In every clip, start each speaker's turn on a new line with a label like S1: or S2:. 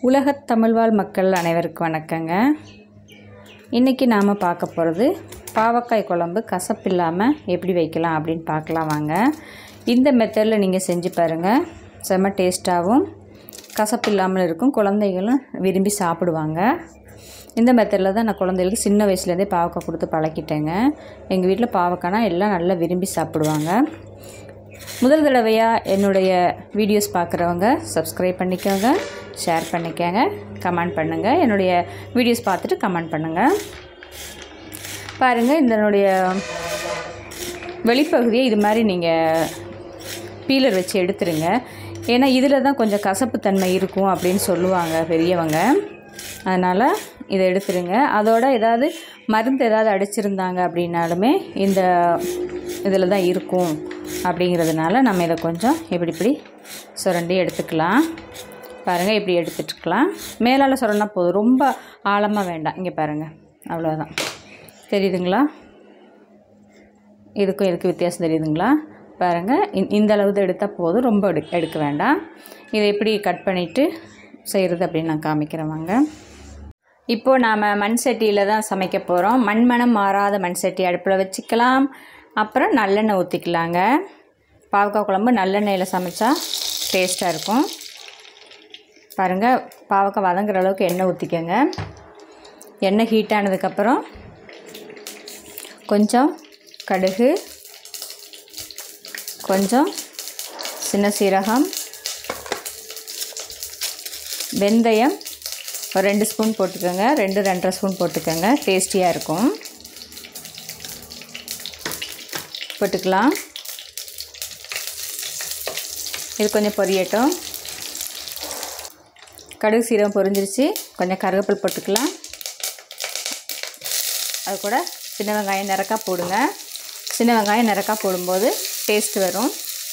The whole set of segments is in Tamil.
S1: உலகத் தமிழ்வாழ் மக்கள் அனைவருக்கும் வணக்கங்க இன்றைக்கி நாம் பார்க்க போகிறது பாவக்காய் குழம்பு கசப்பில்லாமல் எப்படி வைக்கலாம் அப்படின்னு பார்க்கலாம் வாங்க இந்த மெத்தடில் நீங்கள் செஞ்சு பாருங்கள் செம்ம டேஸ்ட்டாகவும் கசப்பு இல்லாமல் இருக்கும் குழந்தைகளும் விரும்பி சாப்பிடுவாங்க இந்த மெத்தடில் தான் நான் குழந்தைகளுக்கு சின்ன வயசுலேருந்தே பாவக்காய் கொடுத்து பழக்கிட்டேங்க எங்கள் வீட்டில் பாவக்காய்னா எல்லாம் நல்லா விரும்பி சாப்பிடுவாங்க முதல் தடவையாக என்னுடைய வீடியோஸ் பார்க்குறவங்க சப்ஸ்கிரைப் பண்ணிக்கோங்க ஷேர் பண்ணிக்கோங்க கமெண்ட் பண்ணுங்கள் என்னுடைய வீடியோஸ் பார்த்துட்டு கமெண்ட் பண்ணுங்கள் பாருங்கள் இதனுடைய வெளிப்பகுதியை இது மாதிரி நீங்கள் பீலர் வச்சு எடுத்துருங்க ஏன்னா இதில் தான் கொஞ்சம் கசப்புத்தன்மை இருக்கும் அப்படின்னு சொல்லுவாங்க பெரியவங்க அதனால் இதை எடுத்துருங்க அதோட ஏதாவது மருந்து ஏதாவது அடிச்சிருந்தாங்க அப்படின்னாலுமே இந்த இதில் தான் இருக்கும் அப்படிங்கிறதுனால நம்ம இதை கொஞ்சம் இப்படி இப்படி சுரண்டி எடுத்துக்கலாம் பாருங்கள் இப்படி எடுத்துட்டுருக்கலாம் மேலால் சுரண்டா போதும் ரொம்ப ஆழமாக வேண்டாம் இங்கே பாருங்கள் அவ்வளோதான் தெரியுதுங்களா இதுக்கும் இதுக்கு வித்தியாசம் தெரியுதுங்களா பாருங்கள் இந் இந்த அளவு தான் எடுத்தால் போதும் ரொம்ப எடு எடுக்க வேண்டாம் இதை எப்படி கட் பண்ணிவிட்டு செய்கிறது அப்படின்னு நான் காமிக்கிறேன் வாங்க இப்போது நாம் மண் சட்டியில் தான் சமைக்க போகிறோம் மண்மணம் மாறாத மண் சட்டி அடுப்பில் வச்சுக்கலாம் அப்புறம் நல்லெண்ணெய் ஊற்றிக்கலாங்க பாவக்காய் குழம்பு நல்லெண்ணெயில் சமைச்சா டேஸ்ட்டாக இருக்கும் பாருங்கள் பாவக்காய் வதங்குற அளவுக்கு எண்ணெய் ஊற்றிக்கோங்க எண்ணெய் ஹீட் ஆனதுக்கப்புறம் கொஞ்சம் கடுகு கொஞ்சம் சின்ன சீரகம் வெந்தயம் ஒரு ரெண்டு ஸ்பூன் போட்டுக்கோங்க ரெண்டு ரெண்டரை ஸ்பூன் போட்டுக்கோங்க டேஸ்டியாக இருக்கும் போட்டுக்கலாம் இது கொஞ்சம் பொரியட்டும் கடுகு சீரகம் பொரிஞ்சிருச்சு கொஞ்சம் கருவேப்பில் போட்டுக்கலாம் அது கூட சின்ன வெங்காயம் நிறக்கா போடுங்க சின்ன வெங்காயம் நிறக்கா போடும்போது டேஸ்ட் வரும்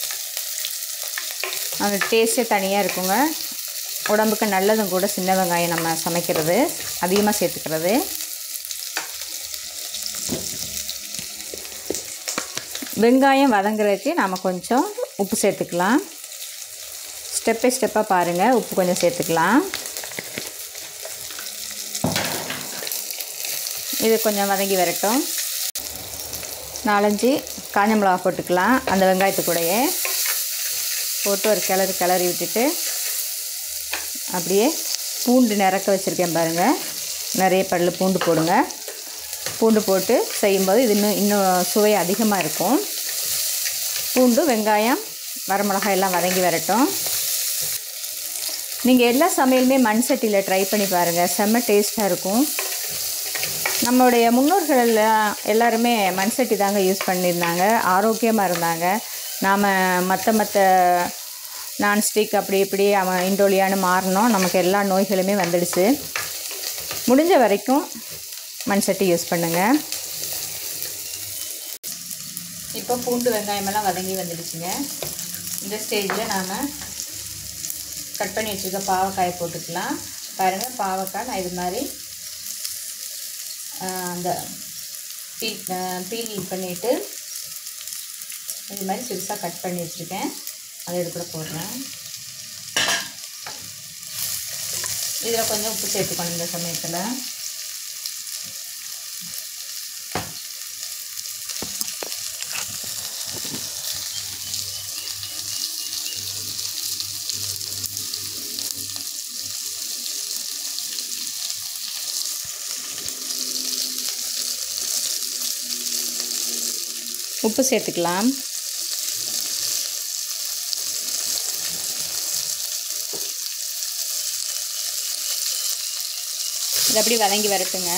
S1: அந்த டேஸ்ட்டே தனியாக இருக்குங்க உடம்புக்கு நல்லதும் கூட சின்ன வெங்காயம் நம்ம சமைக்கிறது அதிகமாக சேர்த்துக்கிறது வெங்காயம் வதங்குறதுக்கு நாம் கொஞ்சம் உப்பு சேர்த்துக்கலாம் ஸ்டெப் பை ஸ்டெப்பாக பாருங்கள் உப்பு கொஞ்சம் சேர்த்துக்கலாம் இது கொஞ்சம் வதங்கி வரட்டும் நாலஞ்சு காஞ்ச மிளகா போட்டுக்கலாம் அந்த வெங்காயத்து கூடயே போட்டு ஒரு கிளறி கிளறி விட்டுட்டு அப்படியே பூண்டு நிறக்க வச்சுருக்கேன் பாருங்கள் நிறைய பல் பூண்டு போடுங்க பூண்டு போட்டு செய்யும்போது இது இன்னும் இன்னும் சுவை அதிகமாக இருக்கும் பூண்டு வெங்காயம் வரமிளகாய் எல்லாம் வதங்கி வரட்டும் நீங்கள் எல்லா சமையலுமே மண் சட்டியில் ட்ரை பண்ணி பாருங்கள் செம்ம டேஸ்ட்டாக இருக்கும் நம்மளுடைய முன்னோர்கள் எல்லாம் எல்லாருமே மண் சட்டி தாங்க யூஸ் பண்ணியிருந்தாங்க ஆரோக்கியமாக இருந்தாங்க நாம் மற்ற மற்ற நான்ஸ்டிக் அப்படி இப்படி அவன் இண்டோலியான்னு மாறினோம் நமக்கு எல்லா நோய்களுமே வந்துடுச்சு முடிஞ்ச வரைக்கும் மண் சட்டி யூஸ் பண்ணுங்கள் இப்போ பூண்டு வெங்காயமெல்லாம் வதங்கி வந்துடுச்சுங்க இந்த ஸ்டேஜில் நாம் கட் பண்ணி வச்சுருக்க பாவக்காயை போட்டுக்கலாம் பாருங்கள் பாவக்காய் நான் இது மாதிரி அந்த பீல் பீல் பண்ணிவிட்டு இது மாதிரி சிறுசாக கட் பண்ணி வச்சுருக்கேன் அதை இது கூட போடுறேன் இதில் கொஞ்சம் உப்பு சேர்த்துக்கணும் இந்த சமயத்தில் உப்பு சேர்த்துக்கலாம் இது அப்படி வதங்கி வரட்டுங்க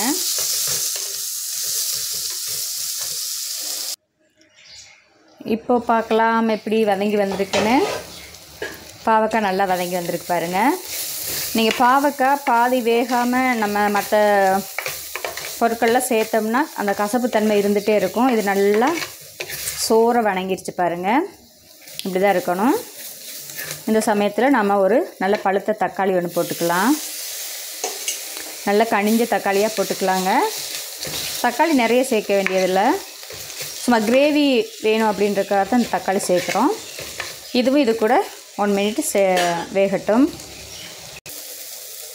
S1: இப்போ பார்க்கலாம் எப்படி வதங்கி வந்திருக்குன்னு பாவக்காய் நல்லா வதங்கி வந்திருக்கு பாருங்கள் நீங்கள் பாவக்காய் பாதி வேகாமல் நம்ம மற்ற பொருட்கள்லாம் சேர்த்தோம்னா அந்த கசப்பு தன்மை இருந்துகிட்டே இருக்கும் இது நல்லா சோறை வணங்கிடுச்சு பாருங்கள் இப்படி தான் இருக்கணும் இந்த சமயத்தில் நம்ம ஒரு நல்ல பழுத்த தக்காளி ஒன்று போட்டுக்கலாம் நல்ல கனிஞ்ச தக்காளியாக போட்டுக்கலாங்க தக்காளி நிறைய சேர்க்க வேண்டியதில்லை சும்மா கிரேவி வேணும் அப்படின்றக்காக தான் இந்த தக்காளி சேர்க்குறோம் இதுவும் இது கூட ஒன் மினிட் சே வேகட்டும்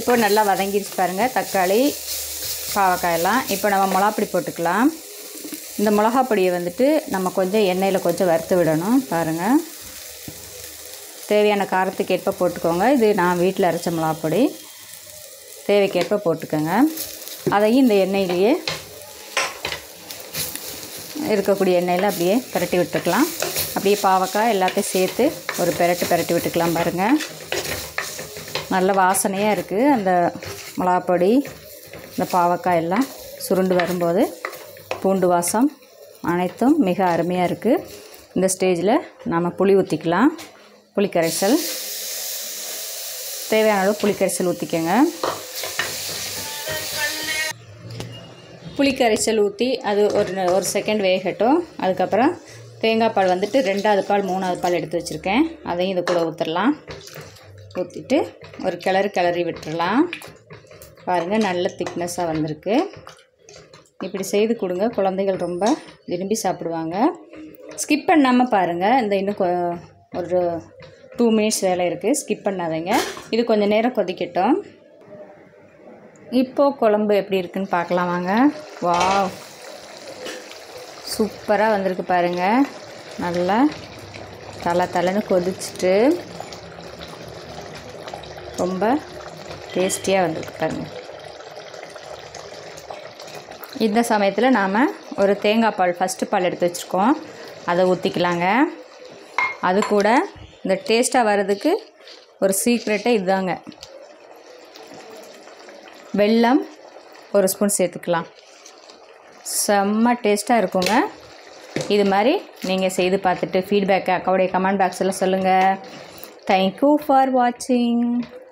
S1: இப்போ நல்லா வதங்கிடுச்சு பாருங்கள் தக்காளி பாவக்காயெல்லாம் இப்போ நம்ம மிளகாப்பொடி போட்டுக்கலாம் இந்த மிளகா பொடியை வந்துட்டு நம்ம கொஞ்சம் எண்ணெயில் கொஞ்சம் வறுத்து விடணும் பாருங்கள் தேவையான காரத்துக்கு ஏற்ப போட்டுக்கோங்க இது நான் வீட்டில் அரைச்ச மிளகாப்பொடி தேவைக்கேற்ப போட்டுக்கோங்க அதையும் இந்த எண்ணெயிலேயே இருக்கக்கூடிய எண்ணெயில் அப்படியே பிரட்டி விட்டுக்கலாம் அப்படியே பாவக்காய் எல்லாத்தையும் சேர்த்து ஒரு பெரட்டு பெரட்டி விட்டுக்கலாம் பாருங்கள் நல்ல வாசனையாக இருக்குது அந்த மிளகாப்பொடி இந்த பாவக்காய் எல்லாம் சுருண்டு வரும்போது பூண்டு வாசம் அனைத்தும் மிக அருமையாக இருக்குது இந்த ஸ்டேஜில் நாம் புளி ஊற்றிக்கலாம் புளிக்கரைசல் தேவையான அளவு புளிக்கரைசல் ஊற்றிக்கோங்க புளிக்கரைசல் ஊற்றி அது ஒரு ஒரு செகண்ட் வேகட்டும் அதுக்கப்புறம் தேங்காய் பால் வந்துட்டு ரெண்டாவது பால் மூணாவது பால் எடுத்து வச்சுருக்கேன் அதையும் இது கூட ஊற்றிடலாம் ஊற்றிட்டு ஒரு கிளறு கிளறி விட்டுறலாம் பாருங்கள் நல்ல திக்னஸாக வந்திருக்கு இப்படி செய்து கொடுங்க குழந்தைகள் ரொம்ப விரும்பி சாப்பிடுவாங்க ஸ்கிப் பண்ணாமல் பாருங்கள் இந்த இன்னும் கொ- ஒரு டூ மினிட்ஸ் வேலை இருக்குது ஸ்கிப் பண்ணாதீங்க இது கொஞ்சம் நேரம் கொதிக்கட்டும் இப்போது குழம்பு எப்படி இருக்குன்னு பார்க்கலாம் வாங்க வாவ் சூப்பராக வந்திருக்கு பாருங்கள் நல்லா தலை தலைன்னு கொதிச்சுட்டு ரொம்ப டேஸ்டியாக வந்திருக்கு பாருங்கள் இந்த சமயத்தில் நாம் ஒரு தேங்காய் பால் ஃபஸ்ட்டு பால் எடுத்து வச்சுருக்கோம் அதை ஊற்றிக்கலாங்க அது கூட இந்த டேஸ்ட்டாக வர்றதுக்கு ஒரு சீக்ரெட்டே இதுதாங்க வெல்லம் ஒரு ஸ்பூன் சேர்த்துக்கலாம் செம்ம டேஸ்ட்டாக இருக்குங்க இது மாதிரி நீங்கள் செய்து பார்த்துட்டு ஃபீட்பேக்கை அக்காவுடைய கமெண்ட் பாக்ஸில் சொல்லுங்கள் தேங்க்யூ ஃபார் வாட்சிங்